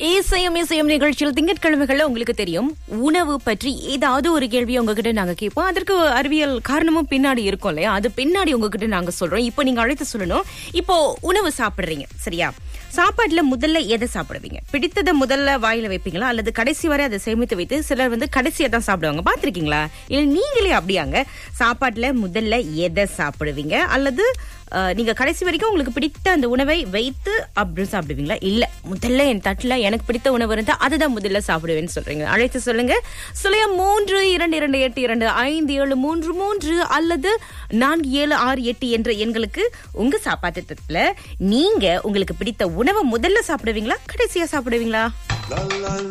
இசையம் இசையம் நிகழ்ச்சியில் திங்கட்கிழமைகள்ல உங்களுக்கு தெரியும் உணவு பற்றி ஏதாவது ஒரு கேள்வி உங்ககிட்ட நாங்க கேட்போம் அதற்கு அறிவியல் காரணமும் பின்னாடி இருக்கும் இல்லையா அது பின்னாடி உங்ககிட்ட நாங்க சொல்றோம் இப்போ நீங்க அழைத்து சொல்லணும் இப்போ உணவு சாப்பிடுறீங்க சரியா சாப்பாட்டுல முதல்ல எதை சாப்பிடுவீங்க பிடித்ததை முதல்ல வாயில வைப்பீங்களா அல்லது கடைசி வரை அதை சேமித்து வைத்து சிலர் வந்து கடைசியா தான் சாப்பிடுவாங்க பாத்திருக்கீங்களா இல்ல நீங்களே அப்படியாங்க சாப்பாட்டுல முதல்ல எதை சாப்பிடுவீங்க அல்லது அஹ், நீங்க கடைசி வரைக்கும் உங்களுக்கு பிடித்த அந்த உணவை வைத்து அப்படி சாப்பிடுவீங்களா இல்ல முதல்ல என் தட்டுல எனக்கு பிடித்த உணவு இருந்தா அதுதான் முதல்ல சாப்பிடுவேன்னு சொல்றீங்க அழைத்து சொல்லுங்க சுழியம் மூன்று இரண்டு இரண்டு எட்டு இரண்டு ஐந்து ஏழு மூன்று மூன்று அல்லது நான்கு ஏழு ஆறு எட்டு என்ற எண்களுக்கு உங்க சாப்பாட்டு தட்டுல நீங்க உங்களுக்கு பிடித்த உணவை முதல்ல சாப்பிடுவீங்களா கடைசியா சாப்பிடுவீங்களா La la